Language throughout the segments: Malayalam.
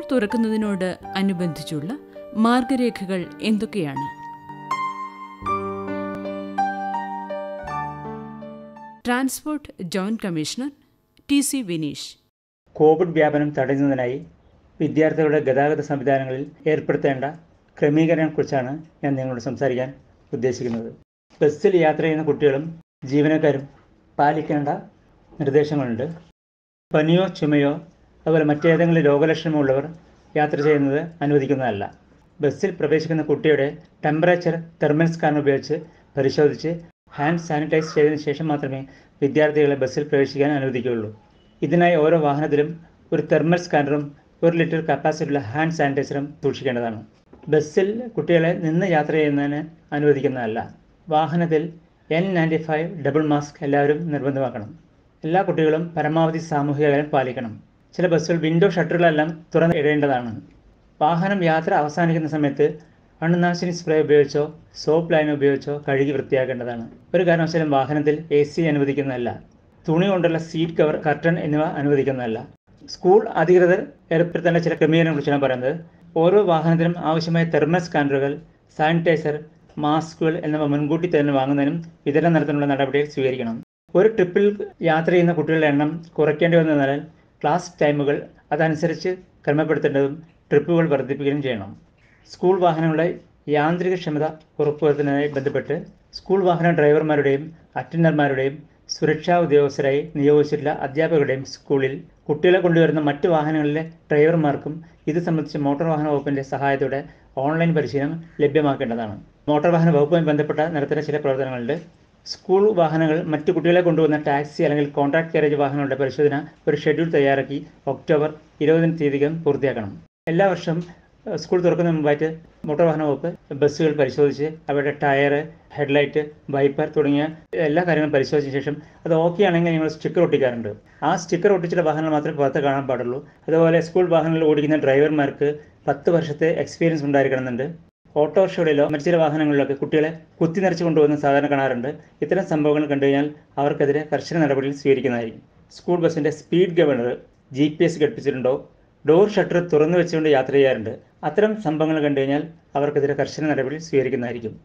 തുറക്കുന്നതിനോട് അനുബന്ധിച്ചുള്ള മാർഗരേഖകൾ എന്തൊക്കെയാണ് transport joint commissioner T C Vineesh Covid വ്യാപനം തടയുന്നതിനായി വിദ്യാർത്ഥികളുടെ ഗതാഗത സംവിധാനങ്ങളിൽ ഏർപ്പെടുത്തേണ്ട ക്രമീകരണങ്ങളെക്കുറിച്ചാണ് ഞാൻ നിങ്ങളോട് സംസാരിക്കാൻ ഉദ്ദേശിക്കുന്നത് ബസ്സിൽ യാത്ര ചെയ്യുന്ന കുട്ടികളും ജീവനക്കാരും പാലിക്കേണ്ട നിർദ്ദേശങ്ങളുണ്ട് പനിയോ ചുമയോ അതുപോലെ മറ്റേതെങ്കിലും രോഗലക്ഷണമുള്ളവർ യാത്ര ചെയ്യുന്നത് അനുവദിക്കുന്നതല്ല ബസ്സിൽ പ്രവേശിക്കുന്ന കുട്ടിയുടെ ടെമ്പറേച്ചർ തെർമൽ സ്കാനർ ഉപയോഗിച്ച് പരിശോധിച്ച് ഹാൻഡ് സാനിറ്റൈസ് ചെയ്തതിനു ശേഷം മാത്രമേ വിദ്യാർത്ഥികളെ ബസ്സിൽ പ്രവേശിക്കാൻ അനുവദിക്കുകയുള്ളൂ ഇതിനായി ഓരോ വാഹനത്തിലും ഒരു തെർമൽ സ്കാനറും ഒരു ലിറ്റർ കപ്പാസിറ്റിയുള്ള ഹാൻഡ് സാനിറ്റൈസറും സൂക്ഷിക്കേണ്ടതാണ് ബസ്സിൽ കുട്ടികളെ നിന്ന് യാത്ര ചെയ്യുന്നതിന് അനുവദിക്കുന്നതല്ല വാഹനത്തിൽ N ninety five double mask എല്ലാവരും നിർബന്ധമാക്കണം എല്ലാ കുട്ടികളും പരമാവധി സാമൂഹിക അകലം പാലിക്കണം ചില ബസ്സുകൾ വിൻഡോ ഷട്ടറുകളെല്ലാം തുറന്ന് ഇടേണ്ടതാണ് വാഹനം യാത്ര അവസാനിക്കുന്ന സമയത്ത് അണുനാശിനി സ്പ്രേ ഉപയോഗിച്ചോ സോപ്പ് ലൈൻ ഉപയോഗിച്ചോ കഴുകി വൃത്തിയാക്കേണ്ടതാണ് ഒരു കാരണവശാലും വാഹനത്തിൽ എ സി അനുവദിക്കുന്നതല്ല തുണി കൊണ്ടുള്ള സീറ്റ് കവർ കർട്ടൻ എന്നിവ അനുവദിക്കുന്നതല്ല സ്കൂൾ അധികൃതർ ഏർപ്പെടുത്തേണ്ട ചില ക്രമീകരണങ്ങളെക്കുറിച്ചാണ് പറയുന്നത് ഓരോ വാഹനത്തിനും ആവശ്യമായ തെർമൽ സ്കാനറുകൾ സാനിറ്റൈസർ മാസ്കുകൾ എന്നിവ മുൻകൂട്ടി തന്നെ വാങ്ങുന്നതിനും വിതരണം നടത്താനുള്ള നടപടികൾ സ്വീകരിക്കണം ഒരു ട്രിപ്പിൽ യാത്ര ചെയ്യുന്ന കുട്ടികളുടെ എണ്ണം കുറയ്ക്കേണ്ടി വന്നതിനാൽ ക്ലാസ് ടൈമുകൾ അതനുസരിച്ച് ക്രമപ്പെടുത്തേണ്ടതും ട്രിപ്പുകൾ വർദ്ധിപ്പിക്കുകയും ചെയ്യണം സ്കൂൾ വാഹനങ്ങളുടെ യാന്ത്രിക ക്ഷമത ഉറപ്പുവരുത്തുന്നതിനായി ബന്ധപ്പെട്ട് സ്കൂൾ വാഹന ഡ്രൈവർമാരുടെയും അറ്റൻഡർമാരുടെയും സുരക്ഷാ ഉദ്യോഗസ്ഥരായി നിയോഗിച്ചിട്ടുള്ള അധ്യാപകരുടെയും സ്കൂളിൽ കുട്ടികളെ കൊണ്ടുവരുന്ന മറ്റ് വാഹനങ്ങളിലെ ഡ്രൈവർമാർക്കും ഇത് സംബന്ധിച്ച് മോട്ടോർ വാഹന വകുപ്പിന്റെ സഹായത്തോടെ ഓൺലൈൻ പരിശീലനം ലഭ്യമാക്കേണ്ടതാണ് മോട്ടോർ വാഹന വകുപ്പുമായി ബന്ധപ്പെട്ട നടത്തുന്ന ചില പ്രവർത്തനങ്ങളുണ്ട് സ്കൂൾ വാഹനങ്ങൾ മറ്റു കുട്ടികളെ കൊണ്ടുവന്ന ടാക്സി അല്ലെങ്കിൽ കോൺട്രാക്ട് കാരേജ് വാഹനങ്ങളുടെ പരിശോധന ഒരു ഷെഡ്യൂൾ തയ്യാറാക്കി ഒക്ടോബർ ഇരുപതിന് തീയതിക്കകം പൂർത്തിയാക്കണം എല്ലാ വർഷവും ഏഹ്, സ്കൂൾ തുറക്കുന്നതിന് മുമ്പായിട്ട് മോട്ടോർ വാഹന വകുപ്പ് ബസ്സുകൾ പരിശോധിച്ച് അവരുടെ ടയർ ഹെഡ്ലൈറ്റ് വൈപ്പർ തുടങ്ങിയ എല്ലാ കാര്യങ്ങളും പരിശോധിച്ച ശേഷം അത് ഓക്കെ ആണെങ്കിൽ ഞങ്ങൾ സ്റ്റിക്കർ ഒട്ടിക്കാറുണ്ട് ആ സ്റ്റിക്കർ ഒട്ടിച്ചിട്ടുള്ള വാഹനങ്ങൾ മാത്രമേ പുറത്ത് കാണാൻ പാടുള്ളൂ അതുപോലെ സ്കൂൾ വാഹനങ്ങൾ ഓടിക്കുന്ന ഡ്രൈവർമാർക്ക് പത്ത് വർഷത്തെ എക്സ്പീരിയൻസ് ഉണ്ടായിരിക്കണമെന്നുണ്ട് ഓട്ടോറിക്ഷകളിലോ മറ്റു ചില വാഹനങ്ങളിലൊക്കെ കുട്ടികളെ കുത്തി നിറച്ച് കൊണ്ടുപോകുന്ന സാധാരണ കാണാറുണ്ട് ഇത്തരം സംഭവങ്ങൾ കണ്ടു കഴിഞ്ഞാൽ അവർക്കെതിരെ കർശന നടപടികൾ സ്വീകരിക്കുന്നതായിരിക്കും സ്കൂൾ ബസ്സിന്റെ speed governor G P S ഘടിപ്പിച്ചിട്ടുണ്ടോ ഡോർ ഷട്ടർ തുറന്നു വെച്ചുകൊണ്ട് യാത്ര ചെയ്യാറുണ്ട് അത്തരം സംഭവങ്ങൾ കണ്ടു കഴിഞ്ഞാൽ അവർക്കെതിരെ കർശന നടപടി സ്വീകരിക്കുന്നതായിരിക്കും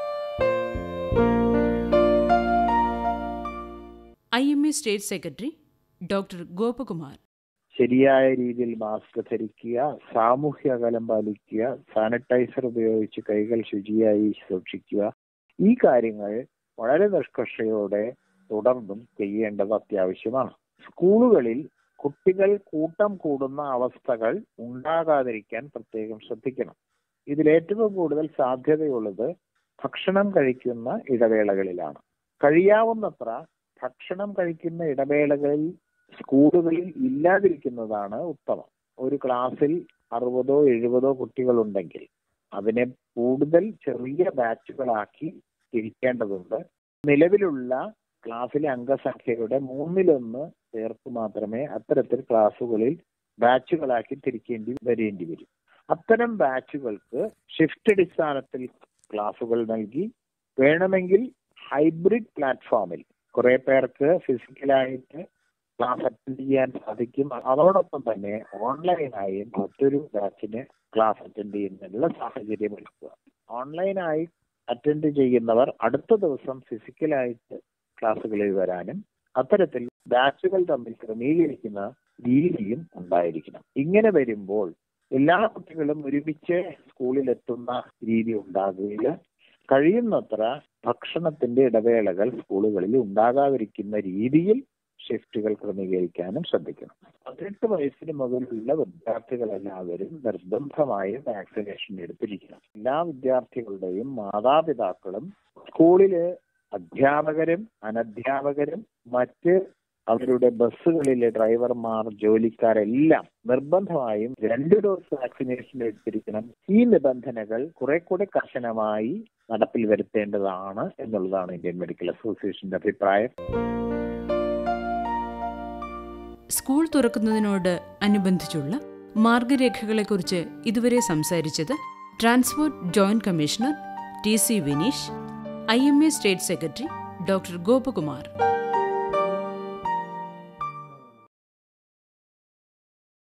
I M A state secretary doctor Gopakumar ശരിയായ രീതിയിൽ മാസ്ക് ധരിക്കുക സാമൂഹ്യ അകലം പാലിക്കുക സാനിറ്റൈസർ ഉപയോഗിച്ച് കൈകൾ ശുചിയായി സൂക്ഷിക്കുക ഈ കാര്യങ്ങൾ വളരെ നിഷ്കർഷയോടെ തുടർന്നും ചെയ്യേണ്ടത് അത്യാവശ്യമാണ് സ്കൂളുകളിൽ കുട്ടികൾ കൂട്ടം കൂടുന്ന അവസ്ഥകൾ ഉണ്ടാകാതിരിക്കാൻ പ്രത്യേകം ശ്രദ്ധിക്കണം ഇതിൽ ഏറ്റവും കൂടുതൽ സാധ്യതയുള്ളത് ഭക്ഷണം കഴിക്കുന്ന ഇടവേളകളിലാണ് കഴിയാവുന്നത്ര ഭക്ഷണം കഴിക്കുന്ന ഇടവേളകളിൽ സ്കൂളുകളിൽ ഇല്ലാതിരിക്കുന്നതാണ് ഉത്തമം ഒരു ക്ലാസ്സിൽ അറുപതോ എഴുപതോ കുട്ടികളുണ്ടെങ്കിൽ അതിനെ കൂടുതൽ ചെറിയ ബാച്ചുകളാക്കി തിരിക്കേണ്ടതുണ്ട് നിലവിലുള്ള ക്ലാസ്സിലെ അംഗസംഖ്യയുടെ മൂന്നിലൊന്ന് ചേർത്ത് മാത്രമേ അത്തരത്തിൽ ക്ലാസ്സുകളിൽ ബാച്ചുകളാക്കി തിരിക്കേണ്ടി വരേണ്ടി വരും അത്തരം ബാച്ചുകൾക്ക് ഷിഫ്റ്റ് അടിസ്ഥാനത്തിൽ ക്ലാസ്സുകൾ നൽകി വേണമെങ്കിൽ ഹൈബ്രിഡ് പ്ലാറ്റ്ഫോമിൽ കുറെ പേർക്ക് ഫിസിക്കലായിട്ട് ക്ലാസ് അറ്റൻഡ് ചെയ്യാൻ സാധിക്കും അതോടൊപ്പം തന്നെ ഓൺലൈനായി മറ്റൊരു ബാച്ചിന് ക്ലാസ് അറ്റൻഡ് ചെയ്യുന്നതിനുള്ള സാഹചര്യം ഒരുക്കുക ഓൺലൈനായി അറ്റൻഡ് ചെയ്യുന്നവർ അടുത്ത ദിവസം ഫിസിക്കലായിട്ട് ക്ലാസ്സുകളിൽ വരാനും അത്തരത്തിൽ ബാച്ചുകൾ തമ്മിൽ ക്രമീകരിക്കുന്ന രീതിയും ഉണ്ടായിരിക്കണം ഇങ്ങനെ വരുമ്പോൾ എല്ലാ കുട്ടികളും ഒരുമിച്ച് സ്കൂളിൽ എത്തുന്ന രീതി ഉണ്ടാകുകയില്ല കഴിയുന്നത്ര ഭക്ഷണത്തിന്റെ ഇടവേളകൾ സ്കൂളുകളിൽ ഉണ്ടാകാതിരിക്കുന്ന രീതിയിൽ ഷിഫ്റ്റുകൾ ക്രമീകരിക്കാനും ശ്രദ്ധിക്കണം പതിനെട്ട് വയസ്സിന് മുകളിലുള്ള വിദ്യാർത്ഥികളെല്ലാവരും നിർബന്ധമായും വാക്സിനേഷൻ എടുത്തിരിക്കണം എല്ലാ വിദ്യാർത്ഥികളുടെയും മാതാപിതാക്കളും സ്കൂളിലെ അധ്യാപകരും അനധ്യാപകരും മറ്റ് അവരുടെ ബസ്സുകളിലെ ഡ്രൈവർമാർ ജോലിക്കാരെല്ലാം നിർബന്ധമായും രണ്ട് ഡോസ് വാക്സിനേഷൻ എടുത്തിരിക്കണം ഈ നിബന്ധനകൾ കുറെ കൂടെ കർശനമായി നടപ്പിൽ വരുത്തേണ്ടതാണ് എന്നുള്ളതാണ് ഇന്ത്യൻ മെഡിക്കൽ അസോസിയേഷന്റെ അഭിപ്രായം സ്കൂൾ തുറക്കുന്നതിനോട് അനുബന്ധിച്ചുള്ള മാർഗരേഖകളെക്കുറിച്ച് ഇതുവരെ സംസാരിച്ചത് transport joint commissioner T C Vineesh I M A state secretary doctor Gopakumar